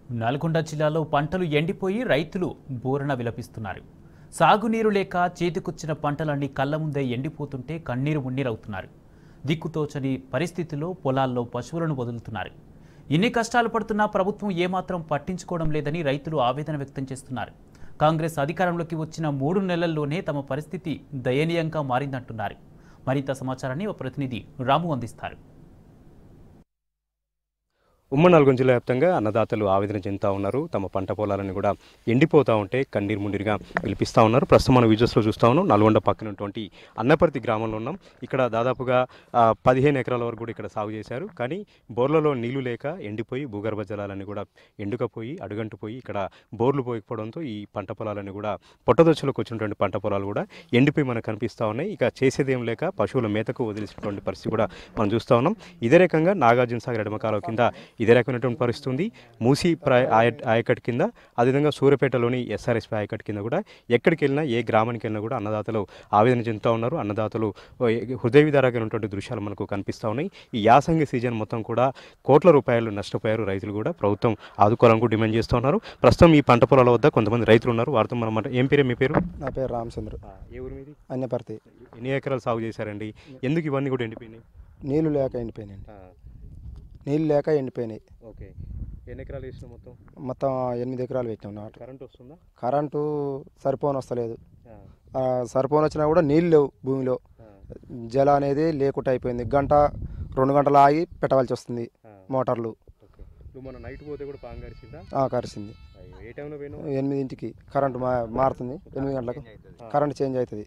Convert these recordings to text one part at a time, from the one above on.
నల్గొండ జిల్లాలో పంటలు ఎండిపోయి రైతులు బోరణ విలపిస్తున్నారు సాగునీరు లేక చేతికొచ్చిన పంటలన్నీ కళ్ళ ముందే ఎండిపోతుంటే కన్నీరు మున్నీరవుతున్నారు దిక్కుతోచని పరిస్థితిలో పొలాల్లో పశువులను వదులుతున్నారు ఇన్ని కష్టాలు పడుతున్నా ప్రభుత్వం ఏమాత్రం పట్టించుకోవడం లేదని రైతులు ఆవేదన వ్యక్తం చేస్తున్నారు కాంగ్రెస్ అధికారంలోకి వచ్చిన మూడు నెలల్లోనే తమ పరిస్థితి దయనీయంగా మారిందంటున్నారు మరింత సమాచారాన్ని ఓ ప్రతినిధి రాము అందిస్తారు ఉమ్మడి నల్గొండ జిల్లా వ్యాప్తంగా అన్నదాతలు ఆవేదన చెందుతా ఉన్నారు తమ పంట పొలాలను కూడా ఎండిపోతూ ఉంటే కన్నీరు ముండిరిగా పిలిపిస్తూ ఉన్నారు ప్రస్తుతం మనం విజువల్స్లో చూస్తా ఉన్నాం నల్గొండ పక్కన ఉన్నటువంటి అన్నపర్తి గ్రామంలో ఉన్నాం ఇక్కడ దాదాపుగా ఆ, పదిహేను ఎకరాల వరకు కూడా ఇక్కడ సాగు చేశారు కానీ బోర్లలో నీళ్లు లేక ఎండిపోయి భూగర్భ జలాలన్నీ కూడా ఎండుకపోయి అడుగంటుపోయి ఇక్కడ బోర్లు పోయకపోవడంతో ఈ పంట పొలాలన్నీ కూడా పొట్టదొచ్చులకు వచ్చినటువంటి పంట పొలాలు కూడా ఎండిపోయి మనకు కనిపిస్తూ ఉన్నాయి ఇక చేసేదేం లేక పశువుల మేతకు వదిలేసినటువంటి పరిస్థితి కూడా మనం చూస్తూ ఉన్నాం ఇదే రకంగా నాగార్జున సాగర్ ఎడమకాలం కింద ఇదే రకమైనటువంటి పరిస్థితి ఉంది మూసీ ప్రాయ ఆయ- ఆయకట్టు కింద అదేవిధంగా సూర్యపేటలోని ఎస్ఆర్ఎస్పీ ఆయకట్టు కింద కూడా ఎక్కడికి వెళ్ళినా ఏ గ్రామానికి వెళ్ళినా కూడా అన్నదాతలు ఆవేదన చెందుతూ ఉన్నారు అన్నదాతలు ఓ, హృదయ విదారకమైనటువంటి దృశ్యాలు మనకు కనిపిస్తూ ఉన్నాయి ఈ యాసంగి సీజన్ మొత్తం కూడా కోట్ల రూపాయలు నష్టపోయారు రైతులు కూడా ప్రభుత్వం ఆదుకోవాలని కూడా డిమాండ్ చేస్తూ ఉన్నారు ప్రస్తుతం ఈ పంట పొలాల వద్ద కొంతమంది రైతులు ఉన్నారు వారితో మనం మాట- ఏం పేరు మీ పేరు నా పేరు రామచంద్ర ఏ ఊరు మీది అన్యపర్తి ఎన్ని ఎకరాలు సాగు చేశారండి ఎందుకు ఇవన్నీ కూడా ఎండిపోయినాయి నీళ్లు లేక ఎండిపోయినాయి నీళ్ళు లేక ఎండిపోయినాయి ఓకే ఎన్ని ఎకరాలు వేసిన మొత్తం మొత్తం ఎనిమిది ఎకరాలు పెట్టినాం నాటు కరెంట్ వస్తుందా కరెంటు సరిపోని వస్తలేదు ఆ, సరిపోని వచ్చినా కూడా నీళ్ళు లేవు భూమిలో జల అనేది లేకుండా అయిపోయింది గంట రెండు గంటలు ఆగి పెట్టవలసి వస్తుంది మోటార్లు ఓకే నువ్వు మన నైట్ పోతే కూడా పాంగ్ గడిచిందా ఆ, కరిసింది అయ్యో ఏ టైంలో పోయినావు ఎనిమిదింటికి కరెంటు మా మారుతుంది ఎనిమిది గంటలకు కరెంట్ చేంజ్ అవుతుంది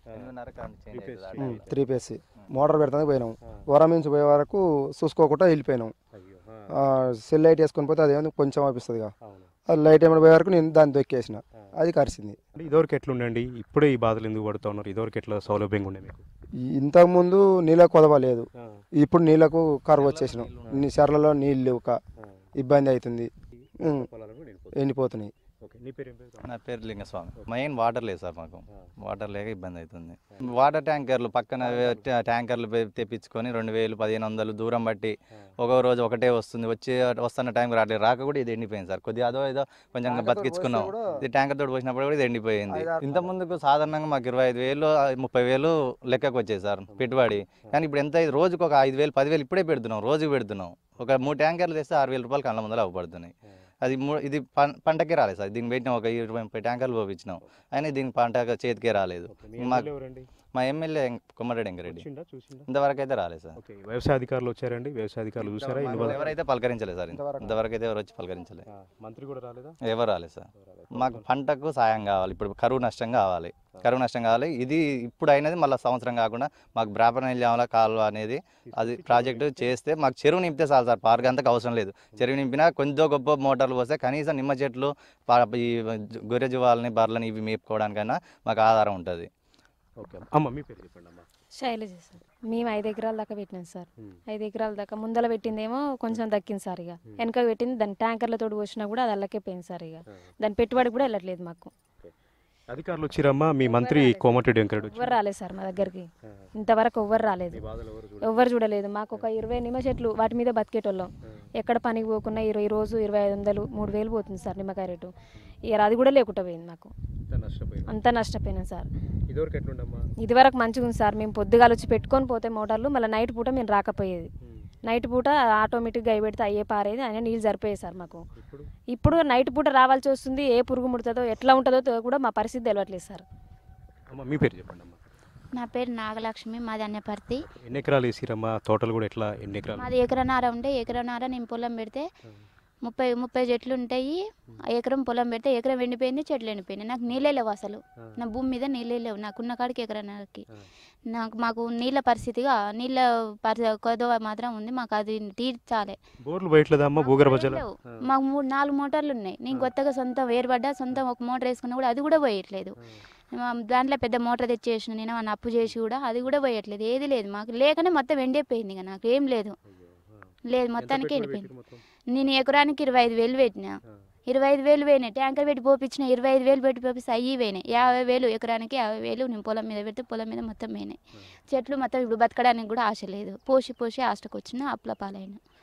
ఉమ్, త్రీ పేస్ మోటార్ పెడతానికి పోయినాం వరం నుంచి పోయే వరకు చూసుకోకుండా వెళ్ళిపోయినాం అయ్యో ఆ, సెల్ లైట్ వేసుకొని పోతే అదేమో కొంచెం అనిపిస్తుంది అవును ఆ లైట్ ఏమైనా పోయే వరకు నేను దాన్ని దొక్కేసిన అది కరిసింది అంటే ఇదివరకు ఎట్లుండండి ఇప్పుడే ఈ బాధలు ఎందుకు పడుతూ ఉన్నారు ఇదివరకు ఎట్లా సౌలభ్యంగా ఉండే మీకు ఈ- ఇంతకుముందు నీళ్ళకు కొదవ లేదు ఇప్పుడు నీళ్ళకు కరువు వచ్చేసినాం నీ చెర్లలో నీళ్ళు లేవు ఒక ఇబ్బంది అవుతుంది ఉమ్, పొలాలు కూడా ఎండిపోతాయి. ఎండిపోతున్నాయి ఓకే నీ పేరు ఏం పేరు నా పేరు లింగస్వామి మెయిన్ వాటర్ లేదు సార్ మాకు వాటర్ లేక ఇబ్బంది అవుతుంది వాటర్ ట్యాంకర్లు పక్కన వే- ట్యా- ట్యాంకర్లు పె- తెప్పించుకొని రెండు వేలు పదిహేను వందలు దూరం బట్టి ఒక రోజు ఒకటే వస్తుంది వచ్చి వస్తున్న టైంకి రావట్లేదు రాక కూడా ఇది ఎండిపోయింది సార్ కొద్దిగా అదో ఏదో కొంచెం ట్యాంకర్ బతికించుకున్నాం తోటి పోస్తే ఇది ట్యాంకర్ తోటి పోసినప్పుడు కూడా ఇది ఎండిపోయింది ఐదు ఆరు ఇంత ముందుకు సాధారణంగా మాకు ఇరవై ఐదు వేలు ఆ, ముప్పై వేలు లెక్కకు వచ్చేది సార్ పెట్టుబడి కానీ ఇప్పుడు ఎంత అయింది? రోజుకు ఒక ఐదు వేలు పదివేలు ఇప్పుడే పెడుతున్నాం రోజుకు పెడుతున్నాం ఒక మూడు ట్యాంకర్లు తెస్తే ఆరు వేల రూపాయలు కళ్ళ ముందర అవ్వబడుతున్నాయి అది మూ- ఇది పం- పంటకే రాలేదు సార్ దీనికి పెట్టిన ఒక ఇరవై ముప్పై ట్యాంకర్లు పోపించినాం అయినా దీనికి పంట చేతికే రాలేదు మీ మా ఎమ్మెల్యే ఎవరండి మా ఎమ్మెల్యే కొమ్మరెడ్డి వెంకరెడ్డి వచ్చిండా చూసిండా ఇంతవరకు అయితే రాలేదు సార్ ఓకే వ్యవసాయ అధికారులు వచ్చారండి వ్యవసాయ అధికారులు చూసారా ఇన్ని బాధ- ఎవరైతే పలకరించలేదు సార్ ఇంతవరకు ఇంతవరకు అయితే ఎవరు వచ్చి పలకరించలేదు ఆ, మంత్రి కూడా రాలేదా ఎవరు రాలేదు సార్ మాకు పంటకు సాయం కావాలి ఇప్పుడు కరువు నష్టం కావాలి కరువు నష్టం కావాలి ఇది ఇప్పుడు అయినది మళ్ళీ సంవత్సరం కాకుండా మాకు బ్రాపర్ నెల్లామల కాలువ అనేది అది ప్రాజెక్టు చేస్తే మాకు చెరువు నింపితే చాలు సార్ పార్క్ అంతకు అవసరం లేదు చెరువు నింపినా కొంచెం గొప్ప మోటార్లు పోస్తే కనీసం నిమ్మ చెట్లు పా- ఈ గొర్రె జీవాలని బర్రెలని ఇవి మేపుకోవడానికైనా మాకు ఆధారం ఉంటుంది ఓకే అమ్మ మీ పేరు చెప్పండి అమ్మ శైలజ సార్ మేము ఐదు ఎకరాల దాకా పెట్టినాం సార్ ఉమ్. ఐదు ఎకరాల దాకా ముందల పెట్టిందేమో కొంచెం దక్కింది సార్ ఇక వెనక పెట్టింది దాని ట్యాంకర్లతో పోసినా కూడా అది అల్లకే పోయింది సార్ ఇక దాని పెట్టుబడి కూడా వెళ్ళట్లేదు మాకు అధికారులు వచ్చిరమ్మా మీ మంత్రి కోమటిరెడ్డి వెంకరెడ్డి వచ్చి ఎవ్వరు రాలేదు సార్ మా దగ్గరికి ఇంతవరకు ఎవ్వరు రాలేదు బాధలు ఎవరు చూడ ఎవ్వరు చూడలేదు మాకు ఒక ఇరవై నిమ్మ చెట్లు వాటి మీద బతికేటోళ్ళం ఎక్కడ పనికి పోకున్నా ఇరవై రోజు ఇరవై ఐదు వందలు మూడు వేలు పోతుంది సార్ నిమ్మకాయ రేటు ఇక అది కూడా లేకుండా పోయింది మాకు ఇంత నష్టపోయింది అంతా నష్టపోయినాం సార్ ఇదివరకు ఎట్లుండమ్మా ఇదివరకు మంచిగా ఉంది సార్ మేము పొద్దుగాల వచ్చి పెట్టుకొని పోతే మోటార్లు మళ్ళీ నైట్ పూట మేము రాకపోయేది నైట్ పూట ఆటోమేటిక్గా అయి పెడితే అయ్యే పారేది ఆయన నీళ్ళు సరిపోయాయి సార్ మాకు ఇప్పుడు ఇప్పుడు నైట్ పూట రావాల్సి వస్తుంది ఏ పురుగు ముడుతుందో ఎట్లా ఉంటుందో తె- కూడా మా పరిస్థితి తెలియట్లేదు సార్ అమ్మ మీ పేరు చెప్పండి అమ్మ నా పేరు నాగలక్ష్మి మాది అన్నపర్తి ఎన్ని ఎకరాలు వేసిరమ్మా తోటలు కూడా ఎట్లా ఎన్ని ఎకరాలు మాది ఎకరనార ఉంటే ఎకరనార నేను పొలం పెడితే ముప్పై ముప్పై చెట్లు ఉంటాయి ఆ ఎకరం పొలం పెడితే ఎకరం ఎండిపోయింది చెట్లు ఎండిపోయినాయి నాకు నీళ్ళే లేవు అసలు నా భూమి మీద నీళ్ళే లేవు నాకున్న కాడికి ఎకరనారకి నాకు మాకు నీళ్ళ పరిస్థితిగా నీళ్ళ పరి కొదవ మాత్రం ఉంది మాకు అది తీర్చాలి బోర్లు బయటలేదమ్మా భూగర్భ జలం లేవు. మాకు మూడు నాలుగు మోటార్లు ఉన్నాయి నేను కొత్తగా సొంతం వేరుపడ్డా సొంతం ఒక మోటార్ వేసుకున్నా కూడా అది కూడా పోయట్లేదు మా దాంట్లో పెద్ద మోటార్ తెచ్చేసిన నేను మన అప్పు చేసి కూడా అది కూడా పోయట్లేదు ఏది లేదు మాకు లేకనే మొత్తం ఎండిపోయింది ఇక నాకు ఏం లేదు లేదు మొత్తానికి ఎండిపోయింది నేను ఎకరానికి ఇరవై ఐదు వేలు పెట్టిన ఇరవై ఐదు వేలు పోయినాయి ట్యాంకర్ పెట్టి పోపించిన ఇరవై ఐదు వేలు పెట్టి పోపిస్తే అయ్యి పోయినాయి యాభై వేలు ఎకరానికి యాభై వేలు నేను పొలం మీద పెడితే పొలం మీద మొత్తం పోయినాయి చెట్లు మొత్తం ఇప్పుడు బతకడానికి కూడా ఆశ లేదు పోసి పోసి ఆశకు వచ్చిన అప్పుల పాలైన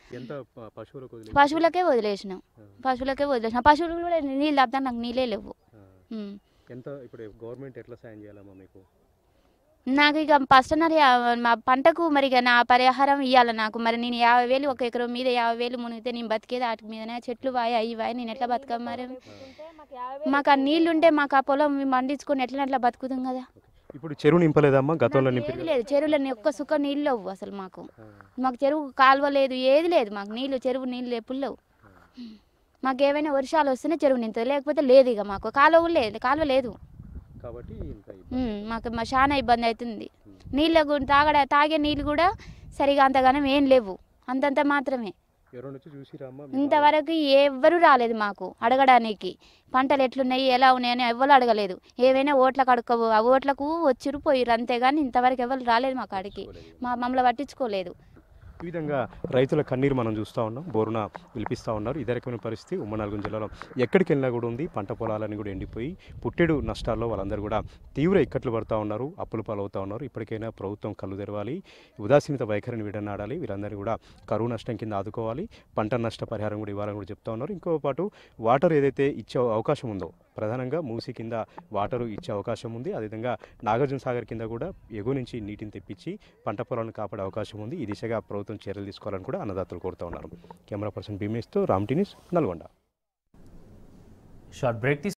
ఎంత ప- పశువులకు వదిలేసి- పశువులకే వదిలేసినాం ఆ, పశువులకే వదిలేసినాం పశువులు కూడా నీళ్ళు తాగుతాను నాకు నీళ్ళే లేవు ఆ. ఉమ్. ఎంత ఇప్పుడు గవర్నమెంట్ ఎట్లా సాయం చేయాలమ్మా మీకు నాకు ఇక ఫస్ట్ అన్నారు మా పంటకు మరి ఇక నా పరిహారం ఇవ్వాలి నాకు మరి నేను యాభై వేలు ఒక ఎకరం మీద యాభై వేలు మునిగితే నేను బతికేది వాటి మీదనే చెట్లు వాయి అవి వాయి నేను ఎట్లా బతక మరి మాకు ఆ నీళ్ళు ఉంటే మాకు ఆ పొలం మేము పండించుకొని ఎట్లా ఎట్లా బతుకుతాం కదా ఇప్పుడు చెరువు నింపలేదమ్మా గతంలో నాకు నింపి ఏది లేదు చెరువులో ఒక్క సుక్క నీళ్ళు లేవు అసలు మాకు మాకు చెరువు కాలువ లేదు ఏది లేదు మాకు నీళ్ళు చెరువు నీళ్ళు ఎప్పుడు లేవు మాకు ఏమైనా వర్షాలు వస్తేనే చెరువు నింతుంది లేకపోతే లేదు ఇక మాకు కాలువ కూడా లేదు కాలువ లేదు కాబట్టి ఇంత ఇబ్బంది. ఉమ్, మాకు మా చాలా ఇబ్బంది అవుతుంది నీళ్ళ గు- తాగడ తాగే నీళ్ళు కూడా సరిగా అంతగానం ఏం లేవు అంతంత మాత్రమే ఎవరైనా వచ్చి చూసిరామ్మా మీ ఇంతవరకు ఎవ్వరూ రాలేదు మాకు అడగడానికి పంటలు ఎట్లున్నాయి ఎలా ఉన్నాయని ఎవ్వరు అడగలేదు ఏవైనా ఓట్లకు అడుక్కవు ఆ ఓట్లకు వచ్చిరు పోయిరు అంతేగాని ఇంతవరకు ఎవరు రాలేదు మా కాడికి మా మమ్మల్ని పట్టించుకోలేదు ఈ విధంగా రైతుల కన్నీరు మనం చూస్తూ ఉన్నాం బోరున పిలిపిస్తూ ఉన్నారు ఇదే రకమైన పరిస్థితి ఉమ్మ నల్గొండ జిల్లాలో ఎక్కడికి వెళ్ళినా కూడా ఉంది పంట పొలాలని కూడా ఎండిపోయి పుట్టెడు నష్టాల్లో వాళ్ళందరూ కూడా తీవ్ర ఇక్కట్లు పడుతూ ఉన్నారు అప్పులు పాలవుతూ ఉన్నారు ఇప్పటికైనా ప్రభుత్వం కళ్ళు తెరవాలి ఉదాసీనత వైఖరిని విడనాడాలి వీరందరినీ కూడా కరువు నష్టం కింద ఆదుకోవాలి పంట నష్ట పరిహారం కూడా ఇవ్వాలని కూడా చెప్తా ఉన్నారు ఇంకో పాటు వాటర్ ఏదైతే ఇచ్చే అవకాశం ఉందో ప్రధానంగా మూసి కింద వాటర్ ఇచ్చే అవకాశం ఉంది అదేవిధంగా నాగార్జున సాగర్ కింద కూడా ఎగువ నుంచి నీటిని తెప్పించి పంట పొలాలను కాపాడే అవకాశం ఉంది ఈ దిశగా ప్రభుత్వం చర్యలు తీసుకోవాలని కూడా అన్నదాతలు కోరుతా ఉన్నారు కెమెరా పర్సన్ భీమేష్తో రామ్ టీనిస్ నల్గొండ షార్ట్ బ్రేక్